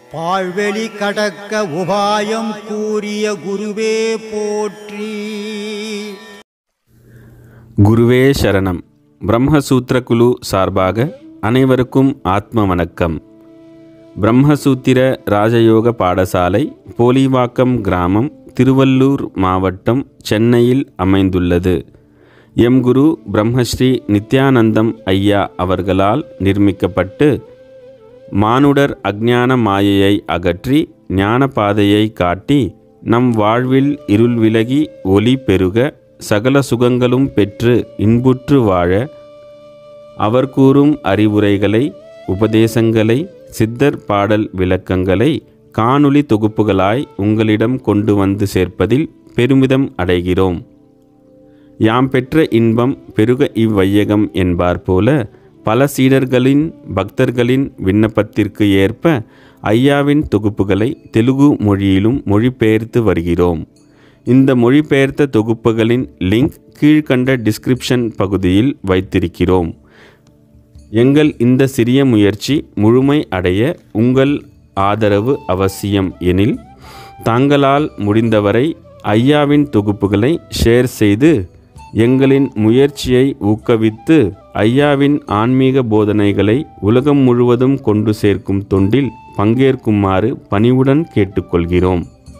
பாழ்வெளி கடக்க உபாயம் கூறிய குருவே போற்றி குருவே சரணம் பிரம்மசூத்திர குழு சார்பாக அனைவருக்கும் ஆத்ம வணக்கம் பிரம்மசூத்திர ராஜயோக பாடசாலை போலிவாக்கம் கிராமம் திருவள்ளூர் மாவட்டம் சென்னையில் அமைந்துள்ளது எம் குரு பிரம்மஸ்ரீ நித்யானந்தம் ஐயா அவர்களால் நிர்மிக்கப்பட்டு மானுடர் அஞ்ஞான மாயையை அகற்றி ஞான பாதையை காட்டி நம் வாழ்வில் இருள் விலகி ஒளி பெருக சகல சுகங்களும் பெற்று இன்புற்று வாழ அவர் கூறும் அறிவுரைகளை உபதேசங்களை சித்தர் பாடல் விளக்கங்களை காணொளி தொகுப்புகளாய் உங்களிடம் கொண்டு வந்து சேர்ப்பதில் பெருமிதம் அடைகிறோம் யாம் பெற்ற இன்பம் பெருக இவ்வையகம் என்பார் போல பல சீடர்களின் பக்தர்களின் விண்ணப்பத்திற்கு ஏற்ப ஐயாவின் தொகுப்புகளை தெலுங்கு மொழியிலும் மொழிபெயர்த்து வருகிறோம் இந்த மொழிபெயர்த்த தொகுப்புகளின் லிங்க் கீழ்கண்ட டிஸ்கிரிப்ஷன் பகுதியில் வைத்திருக்கிறோம் எங்கள் இந்த சிறிய முயற்சி முழுமை அடைய உங்கள் ஆதரவு அவசியம் எனில் தாங்களால் முடிந்தவரை ஐயாவின் தொகுப்புகளை ஷேர் செய்து எங்களின் முயற்சியை ஊக்குவித்து ஐயாவின் ஆன்மீக போதனைகளை உலகம் முழுவதும் கொண்டு சேர்க்கும் தொண்டில் பங்கேற்குமாறு பணிவுடன் கேட்டுக்கொள்கிறோம்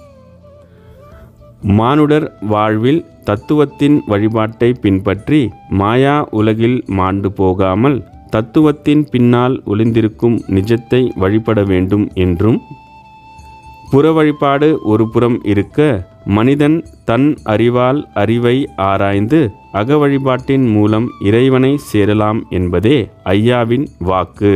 மானுடர் வாழ்வில் தத்துவத்தின் வழிபாட்டை பின்பற்றி மாயா உலகில் மாண்டு போகாமல் தத்துவத்தின் பின்னால் ஒளிந்திருக்கும் நிஜத்தை வழிபட வேண்டும் என்றும் புற வழிபாடு ஒரு புறம் இருக்க மனிதன் தன் அறிவால் அறிவை ஆராய்ந்து அக வழிபாட்டின் மூலம் இறைவனை சேரலாம் என்பதே ஐயாவின் வாக்கு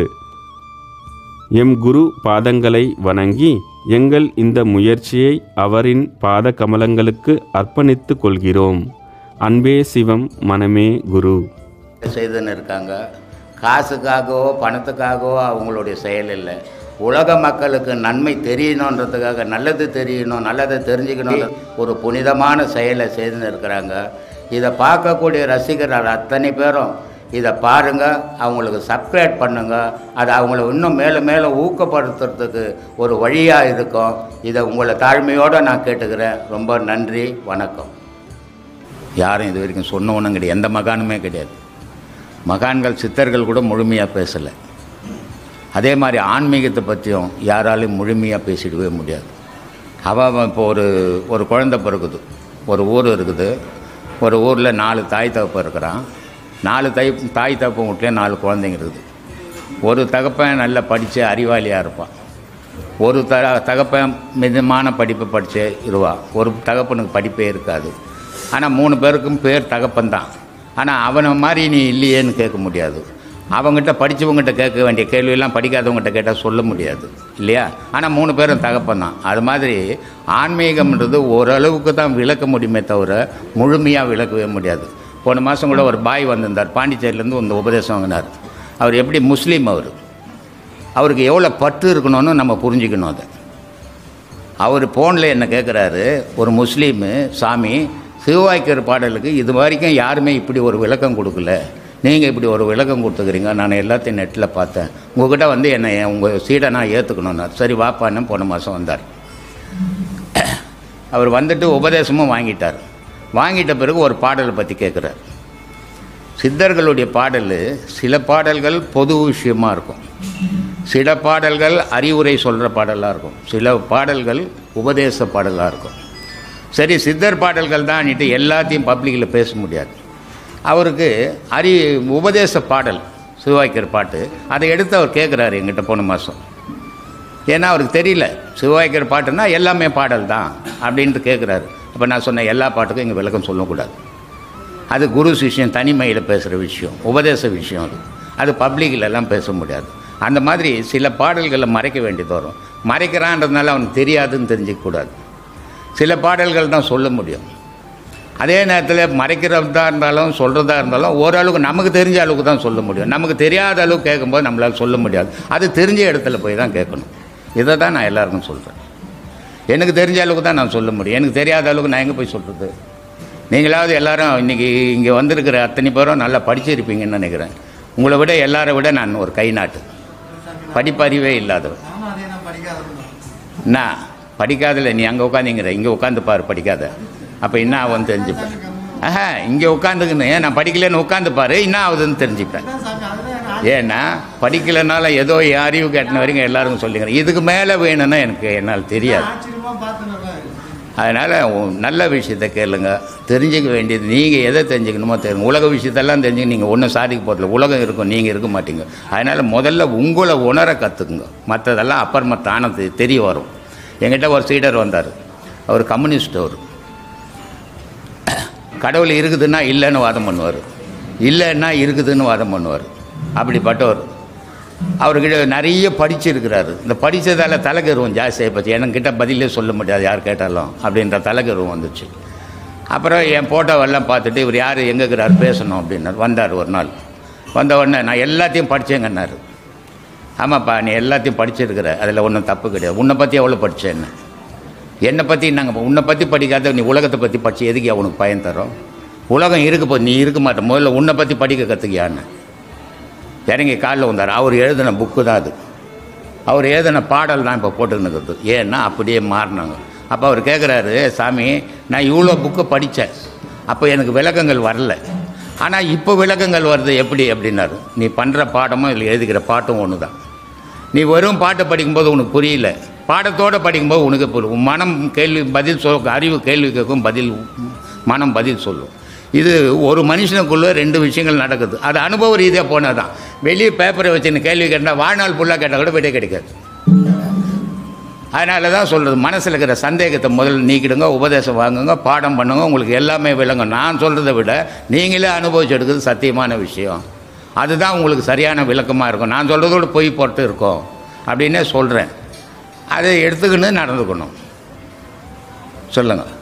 எம் குரு பாதங்களை வணங்கி எங்கள் இந்த முயற்சியை அவரின் பாத கமலங்களுக்கு அர்ப்பணித்து கொள்கிறோம் அன்பே சிவம் மனமே குரு செய்துன்னு இருக்காங்க காசுக்காகவோ பணத்துக்காகவோ அவங்களுடைய செயல் இல்லை உலக மக்களுக்கு நன்மை தெரியணுன்றதுக்காக நல்லது தெரியணும் நல்லதை தெரிஞ்சுக்கணும் ஒரு புனிதமான செயலை செய்துன்னு இருக்கிறாங்க இதை பார்க்கக்கூடிய ரசிகர்கள் அத்தனை பேரும் இதை பாருங்கள் அவங்களுக்கு சப்ஸ்கிரைப் பண்ணுங்கள் அது அவங்கள இன்னும் மேலும் மேலும் ஊக்கப்படுத்துறதுக்கு ஒரு வழியாக இருக்கும் இதை உங்களை தாழ்மையோடு நான் கேட்டுக்கிறேன் ரொம்ப நன்றி வணக்கம் யாரும் இது வரைக்கும் சொன்னவனும் கிடையாது எந்த மகானுமே கிடையாது மகான்கள் சித்தர்கள் கூட முழுமையாக பேசலை அதே மாதிரி ஆன்மீகத்தை பற்றியும் யாராலையும் முழுமையாக பேசிடவே முடியாது அவன் இப்போ ஒரு ஒரு குழந்தை பிறகுது ஒரு ஊர் இருக்குது ஒரு ஊரில் நாலு தாய் தகப்பன் இருக்கிறான் நாலு தாய் தாய் தகப்பன் வீட்லேயே நாலு குழந்தைங்க இருக்குது ஒரு தகப்பன் நல்லா படித்த அறிவாளியாக இருப்பான் ஒரு த தகப்பன் மிதமான படிப்பை படித்து இருவான் ஒரு தகப்பனுக்கு படிப்பே இருக்காது ஆனால் மூணு பேருக்கும் பேர் தகப்பன் தான் ஆனால் அவனை மாதிரி நீ இல்லையேன்னு கேட்க முடியாது அவங்ககிட்ட படித்தவங்ககிட்ட கேட்க வேண்டிய கேள்வியெல்லாம் படிக்காதவங்ககிட்ட கேட்டால் சொல்ல முடியாது இல்லையா ஆனால் மூணு பேரும் தகப்பன் தான் அது மாதிரி ஆன்மீகம்ன்றது ஓரளவுக்கு தான் விளக்க முடியுமே தவிர முழுமையாக விளக்கவே முடியாது போன மாதம் கூட ஒரு பாய் வந்திருந்தார் பாண்டிச்சேரியிலேருந்து இந்த உபதேசம் வாங்கினார் அவர் எப்படி முஸ்லீம் அவர் அவருக்கு எவ்வளோ பற்று இருக்கணும்னு நம்ம புரிஞ்சுக்கணும் அதை அவர் ஃபோனில் என்ன கேட்குறாரு ஒரு முஸ்லீமு சாமி சிவவாய்க்கர் பாடலுக்கு இது வரைக்கும் யாருமே இப்படி ஒரு விளக்கம் கொடுக்கல நீங்கள் இப்படி ஒரு விளக்கம் கொடுத்துக்கிறீங்க நான் எல்லாத்தையும் நெட்டில் பார்த்தேன் உங்ககிட்ட வந்து என்னை உங்கள் சீடை நான் ஏற்றுக்கணுன்னார் சரி வாப்பான்னு போன மாதம் வந்தார் அவர் வந்துட்டு உபதேசமும் வாங்கிட்டார் வாங்கிட்ட பிறகு ஒரு பாடலை பற்றி கேட்குறார் சித்தர்களுடைய பாடல் சில பாடல்கள் பொது விஷயமாக இருக்கும் சில பாடல்கள் அறிவுரை சொல்கிற பாடலாக இருக்கும் சில பாடல்கள் உபதேச பாடலாக இருக்கும் சரி சித்தர் பாடல்கள் தான்ட்டு எல்லாத்தையும் பப்ளிக்கில் பேச முடியாது அவருக்கு அறி உபதேச பாடல் சிவாய்க்கர் பாட்டு அதை எடுத்து அவர் கேட்குறாரு எங்கிட்ட போன மாதம் ஏன்னா அவருக்கு தெரியல சிவாய்க்கர் பாட்டுன்னா எல்லாமே பாடல் தான் அப்படின்ட்டு கேட்குறாரு அப்போ நான் சொன்ன எல்லா பாட்டுக்கும் இங்கே விளக்கம் சொல்லக்கூடாது அது குரு சிஷ்யன் தனிமையில் பேசுகிற விஷயம் உபதேச விஷயம் அது அது பப்ளிக்கில் எல்லாம் பேச முடியாது அந்த மாதிரி சில பாடல்களை மறைக்க வேண்டியது வரும் மறைக்கிறான்றதுனால அவனுக்கு தெரியாதுன்னு தெரிஞ்சிக்கக்கூடாது சில பாடல்கள் தான் சொல்ல முடியும் அதே நேரத்தில் மறைக்கிறதா இருந்தாலும் சொல்கிறதா இருந்தாலும் ஓரளவுக்கு நமக்கு தெரிஞ்ச அளவுக்கு தான் சொல்ல முடியும் நமக்கு தெரியாத அளவுக்கு கேட்கும்போது நம்மளால் சொல்ல முடியாது அது தெரிஞ்ச இடத்துல போய் தான் கேட்கணும் இதை தான் நான் எல்லாருக்கும் சொல்கிறேன் எனக்கு தெரிஞ்ச அளவுக்கு தான் நான் சொல்ல முடியும் எனக்கு தெரியாத அளவுக்கு நான் எங்கே போய் சொல்கிறது நீங்களாவது எல்லாரும் இன்றைக்கி இங்கே வந்திருக்கிற அத்தனை பேரும் நல்லா படிச்சிருப்பீங்கன்னு நினைக்கிறேன் உங்களை விட எல்லாரை விட நான் ஒரு கை நாட்டு படிப்பறிவே இல்லாதவன் நானும் அதே தான் படிக்காதவன் தான் என்ன படிக்காதல நீ அங்கே உட்காந்துங்கிற இங்கே உட்காந்து பாரு படிக்காத அப்போ என்ன ஆகுதுன்னு தெரிஞ்சுப்பேன் ஆஹா இங்கே உட்காந்துக்கின்னு நான் படிக்கலன்னு உட்காந்து பாரு என்ன ஆகுதுன்னு தெரிஞ்சுப்பேன் ஏன்னா படிக்கலைனால ஏதோ என் அறிவு கேட்டின வரைக்கும் எல்லாருக்கும் சொல்லிக்கிறேன் இதுக்கு மேலே வேணும்னா எனக்கு என்னால் தெரியாது அதனால் நல்ல விஷயத்த கேளுங்க தெரிஞ்சுக்க வேண்டியது நீங்கள் எதை தெரிஞ்சுக்கணுமோ தெரியுங்க உலக விஷயத்தெல்லாம் தெரிஞ்சுக்க நீங்கள் ஒன்றும் சாதிக்க போகிறதில்ல உலகம் இருக்கும் நீங்கள் இருக்க மாட்டீங்க அதனால் முதல்ல உங்களை உணர கற்றுக்குங்க மற்றதெல்லாம் அப்புறமா தானே தெ- தெரிய வரும் என்கிட்ட ஒரு சீடர் வந்தார் அவர் கம்யூனிஸ்ட் அவர் கடவுள் இருக்குதுன்னா இல்லைன்னு வாதம் பண்ணுவார் இல்லைன்னா இருக்குதுன்னு வாதம் பண்ணுவார் அப்படிப்பட்டவர் அவர்கிட்ட நிறைய படிச்சிருக்கிறாரு இந்த படித்ததால் தலைகருவம் ஜாஸ்தியாக போச்சு என்கிட்ட பதிலே சொல்ல முடியாது யார் கேட்டாலும் அப்படின்ற தலைகருவம் வந்துச்சு அப்புறம் என் ஃபோட்டோவெல்லாம் பார்த்துட்டு இவர் யார் எங்கே இருக்கிறார் பேசணும் அப்படின்னார் வந்தார் ஒரு நாள் வந்த உடனே நான் எல்லாத்தையும் படித்தேங்கன்னாரு ஆமாப்பா நீ எல்லாத்தையும் படிச்சிருக்கிற அதில் ஒன்றும் தப்பு கிடையாது உன்னை பற்றி எவ்வளோ படித்தேன்னு என்னை பற்றி நாங்கள் உன்னை பற்றி படிக்காத நீ உலகத்தை பற்றி படித்து எதுக்கு உனக்கு பயன் தரோம் உலகம் இருக்கு போ நீ இருக்க மாட்ட முதல்ல உன்னை பற்றி படிக்க கற்றுக்கியான்னு இறங்கி காலில் வந்தார் அவர் எழுதின புக்கு தான் அது அவர் எழுதின பாடல் தான் இப்போ போட்டுக்கிட்டு ஏன்னா அப்படியே மாறினாங்க அப்போ அவர் கேட்குறாரு சாமி நான் இவ்வளோ புக்கை படித்தேன் அப்போ எனக்கு விளக்கங்கள் வரல ஆனால் இப்போ விளக்கங்கள் வருது எப்படி அப்படின்னாரு நீ பண்ணுற பாடமும் இதில் எழுதிக்கிற பாட்டும் ஒன்று தான் நீ வெறும் பாட்டை படிக்கும்போது உனக்கு புரியல பாடத்தோடு படிக்கும்போது உனக்கு புரியும் உன் மனம் கேள்வி பதில் சொல் அறிவு கேள்வி கேட்கும் பதில் மனம் பதில் சொல்லும் இது ஒரு மனுஷனுக்குள்ளே ரெண்டு விஷயங்கள் நடக்குது அது அனுபவ ரீதியாக போனால் தான் வெளியே பேப்பரை வச்சுன்னு கேள்வி கேட்டால் வாழ்நாள் ஃபுல்லாக கேட்டால் கூட விடை கிடைக்காது அதனால தான் சொல்கிறது மனசில் இருக்கிற சந்தேகத்தை முதல்ல நீக்கிடுங்க உபதேசம் வாங்குங்க பாடம் பண்ணுங்க உங்களுக்கு எல்லாமே விளங்கும் நான் சொல்கிறத விட நீங்களே அனுபவிச்சு எடுக்கிறது சத்தியமான விஷயம் அதுதான் உங்களுக்கு சரியான விளக்கமாக இருக்கும் நான் சொல்கிறதோட பொய் போட்டு இருக்கும் அப்படின்னே சொல்கிறேன் அதை எடுத்துக்கின்னு நடந்துக்கணும் சொல்லுங்கள்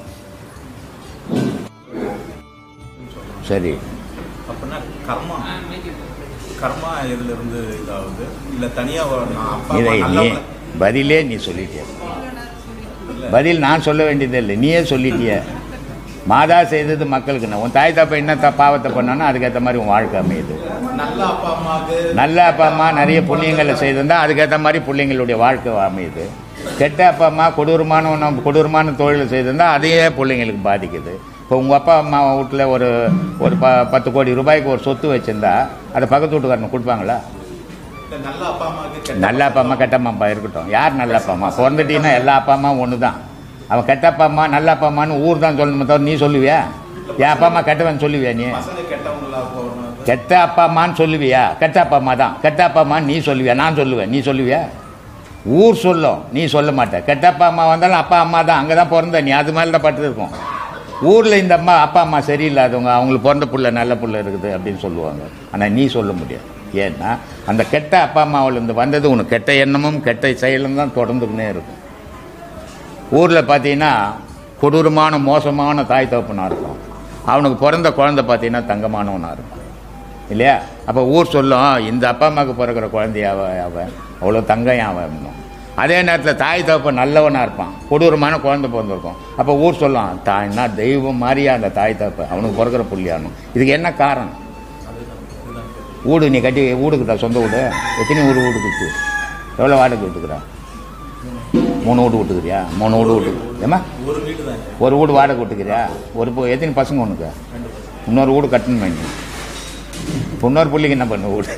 சரி அப்படின்னா கர்மா கர்மா இதுல இருந்து இதாகுது இல்ல தனியா ஒரு- நான் அப்பா இதை அம்மா நீ நல்லவங்க- பதிலே நீ சொல்லிட்டிய பதில் நான் சொல்ல வேண்டியதே இல்லை நீயே சொல்லிட்டிய மாதா செய்தது மக்களுக்கு நான் உன் தாய் தாப்பா என்ன த பாவத்தை பண்ணானோ அதுக்கேற்ற மாதிரி உன் வாழ்க்கை அமையுது நல்ல அப்பா அம்மாவுக்கு நல்ல அப்பா அம்மா நிறைய புண்ணியங்களை செய்திருந்தா அதுக்கேற்ற மாதிரி பிள்ளைங்களுடைய வாழ்க்கை அமையுது கெட்ட அப்பா அம்மா கொடூரமான ஒண்ணு- கொடூரமான தொழில் செய்திருந்தா அதையே பிள்ளைங்களுக்கு பாதிக்குது இப்போ உங்கள் அப்பா அம்மா வீட்டில் ஒரு ஒரு ப பத்து கோடி ரூபாய்க்கு ஒரு சொத்து வச்சுருந்தா அதை பக்கத்து வீட்டுக்காரனுக்கு கொடுப்பாங்களா இல்ல நல்ல அப்பா அம்மாவுக்கு கெட்ட நல்ல அப்பா அம்மா கெட்ட அம்மா இருக்கட்டும் யார் நல்ல அப்பா அம்மா பிறந்துட்டீங்கன்னா எல்லா அப்பா அம்மா ஒன்று தான் அவன் கெட்ட அப்பா அம்மா நல்ல அப்பா அம்மான்னு ஊர் தான் சொல்லணுமே தவிர நீ சொல்லுவியா என் அப்பா அம்மா கெட்டவன் சொல்லுவியா நீ பசங்க கெட்டவங்களா போகணும் கெட்ட அப்பா அம்மான்னு சொல்லுவியா கெட்ட அப்பா அம்மா தான் கெட்ட அப்பா அம்மான்னு நீ சொல்லுவியா நான் சொல்லுவேன் நீ சொல்லுவியா ஊர் சொல்லும் நீ சொல்ல மாட்ட கெட்ட அப்பா அம்மா வந்தாலும் அப்பா அம்மா தான் அங்கே தான் பிறந்த நீ அது மேலே தான் பட்டுருக்கும் ஊரில் இந்த அம்மா அப்பா அம்மா சரியில்லாதவங்க அவங்களுக்கு பிறந்த புள்ள நல்ல புள்ள இருக்குது அப்படின்னு சொல்லுவாங்க ஆனால் நீ சொல்ல முடியாது ஏன்னா அந்த கெட்ட அப்பா அம்மாவிலேருந்து வந்தது உனக்கு கெட்ட எண்ணமும் கெட்ட செயலும் தான் தொடர்ந்துக்கினே இருக்கும் ஊரில் பார்த்தீங்கன்னா கொடூரமான மோசமான தாய் தகப்பனாக இருக்கும் அவனுக்கு பிறந்த குழந்தை பார்த்தீங்கன்னா தங்கமானவனாக இருக்கும் இல்லையா அப்போ ஊர் சொல்லும் இந்த அப்பா அம்மாவுக்கு பிறக்கிற குழந்தைய அவ அவன் அவ்வளோ தங்கம் அவன் இன்னும் அதே நேரத்தில் தாய் தகப்பன் நல்லவனாக இருப்பான் கொடூரமான குழந்தை பிறந்திருக்கும் அப்போ ஊர் சொல்லும் தாய்னா தெய்வம் மாதிரியா அந்த தாய் தகப்பன் அவனுக்கு பிறக்கிற புள்ளியானும் இதுக்கு என்ன காரணம் வீடு நீ கட்டி வீடுக்குதா சொந்த வீடு எத்தனை ஊர் வீடு கொடுத்து எவ்வளோ வாடகை விட்டுக்கிறா மூணு வீடு விட்டுக்கிறியா மூணு வீடு விட்டு ஏமா ஒரு வீடு தான் ஒரு வீடு வாடகை விட்டுக்கிறியா ஒரு பொ- எத்தனை பசங்க உனக்கு இன்னொரு வீடு கட்டணும் பண்ணி இப்போ இன்னொரு பிள்ளைக்கு என்ன பண்ண வீடு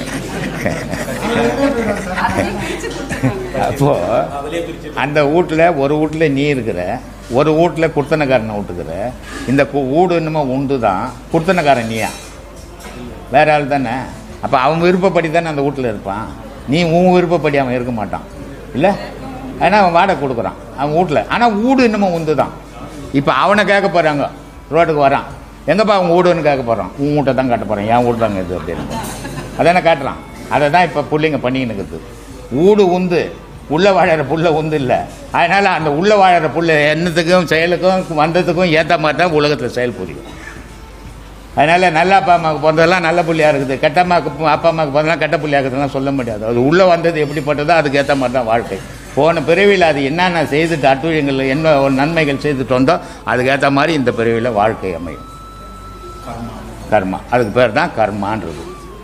அப்போ அதுலயே பிரிச்சு அந்த வீட்டில் ஒரு வீட்டில் நீ இருக்கிற ஒரு வீட்டில் குர்த்தனக்காரனை விட்டுக்கிற இந்த கு- வீடு என்னமோ உண்டு தான் குர்த்தனக்காரன் நீயா வேற ஆள் தானே அப்போ அவன் விருப்பப்படி தானே அந்த வீட்டில் இருப்பான் நீ உன் விருப்பப்படி அவன் இருக்க மாட்டான் இல்லை ஏன்னா அவன் வாடகை கொடுக்குறான் அவன் வீட்டில் ஆனால் வீடு இன்னமும் உண்டு தான் இப்போ அவனை கேட்க போகிறாங்க ரோட்டுக்கு வரான் எங்கப்பா அவங்க வீடுன்னு கேட்க போகிறான் உன் வீட்டை தான் காட்ட போகிறான் என் வீடு தாங்க இது அப்படின்னு அதானே காட்டுறான் அதை தான் இப்போ பிள்ளைங்க பண்ணிக்கின்னு இருக்குது வீடு உந்து உள்ளே வாழற புள்ள உந்து இல்லை அதனால் அந்த உள்ளே வாழற புள்ள எண்ணத்துக்கும் செயலுக்கும் வந்ததுக்கும் ஏற்ற மாதிரி தான் உலகத்தில் செயல் புரியும் அதனால் நல்ல அப்பா அம்மாவுக்கு பிறந்ததெல்லாம் நல்ல புள்ளியாக இருக்குது கெட்ட அம்மாவுக்கு அப்பா அம்மாவுக்கு பிறந்தெல்லாம் கெட்ட புள்ளியாக இருக்குதுலாம் சொல்ல முடியாது அது உள்ளே வந்தது எப்படிப்பட்டதோ அதுக்கு ஏற்ற மாதிரி தான் வாழ்க்கை போன பிறவியில் அது என்னென்ன செய்துட்டு அட்டுழியங்கள் என்ன ஒரு நன்மைகள் செய்துட்டு வந்தோ அதுக்கேற்ற மாதிரி இந்த பிறவியில் வாழ்க்கை அமையும் கர்மா அதுக்கு பேர் தான் கர்மான்றது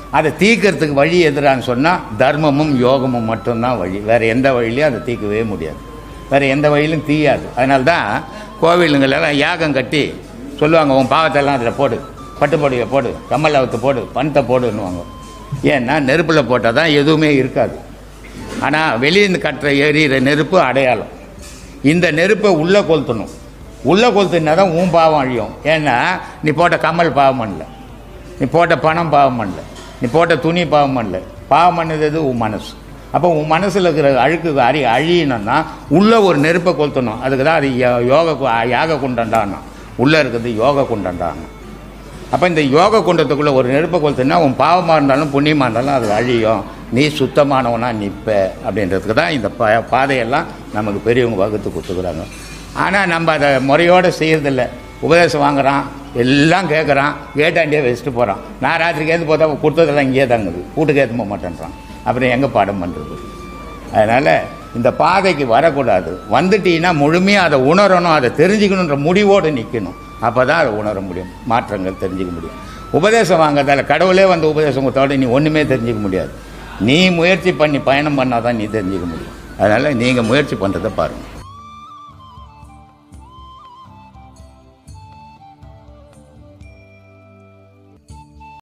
அதை தீர்க்கறதுக்கு வழி எதிரான்னு சொன்னால் தர்மமும் யோகமும் மட்டும்தான் வழி வேறு எந்த வழியிலையும் அதை தீர்க்கவே முடியாது வேறு எந்த வழியிலும் தீயாது அதனால தான் கோவிலுங்களெல்லாம் யாகம் கட்டி சொல்லுவாங்க உன் பாவத்தெல்லாம் அதில் போடு பட்டுப்பொடியை போடு கம்மல் அவுத்து போடு பணத்தை போடுன்னுவாங்க ஏன்னா நெருப்பில் போட்டால் தான் எதுவுமே இருக்காது ஆனால் வெளியிருந்து கட்டுற எரியிற நெருப்பு அடையாளம் இந்த நெருப்பை உள்ளே கொளுத்தணும் உள்ளே கொளுத்துனா தான் உன் பாவம் அழியும் ஏன்னா நீ போட்ட கம்மல் பாவம் பண்ணல நீ போட்ட பணம் பாவம் பண்ணல நீ போட்ட துணி பாவம் பண்ணல பாவம் பண்ணது எது உன் மனசு அப்போ உன் மனசில் இருக்கிற அழுக்கு அழி அழியணும்னா உள்ளே ஒரு நெருப்பை கொளுத்தணும் அதுக்கு தான் அது யோ- யோக கு- யாக குண்டண்டானா உள்ளே இருக்கிறது யோக குண்டண்டானா அப்போ இந்த யோக குண்டத்துக்குள்ளே ஒரு நெருப்பை கொளுத்துனா உன் பாவமாக இருந்தாலும் புண்ணியமாக இருந்தாலும் அது அழியும் நீ சுத்தமானவனா நிற்ப அப்படின்றதுக்கு தான் இந்த பா பாதையெல்லாம் நமக்கு பெரியவங்க வகுத்து கொடுத்துக்கிறாங்க ஆனால் நம்ம அதை முறையோடு செய்யறதில்ல உபதேசம் வாங்குறான் எல்லாம் கேட்குறான் கேட்டாண்டியே வச்சுட்டு போகிறான் நான் ராத்திரிக்கு ஏந்து போதா கொடுத்ததெல்லாம் இங்கேயே தாங்குது வீட்டுக்கு ஏற்ற போக மாட்டேன்றான் அப்புறம் எங்கே பாடம் பண்ணுறது அதனால் இந்த பாதைக்கு வரக்கூடாது வந்துட்டீங்கன்னா முழுமையாக அதை உணரணும் அதை தெரிஞ்சுக்கணுன்ற முடிவோடு நிற்கணும் அப்போ தான் அதை உணர முடியும் மாற்றங்கள் தெரிஞ்சுக்க முடியும் உபதேசம் வாங்குறதால கடவுளே வந்து உபதேசம் கொடுத்தோட நீ ஒன்றுமே தெரிஞ்சுக்க முடியாது நீ முயற்சி பண்ணி பயணம் பண்ணால் தான் நீ தெரிஞ்சுக்க முடியும் அதனால் நீங்கள் முயற்சி பண்ணுறதை பாருங்கள்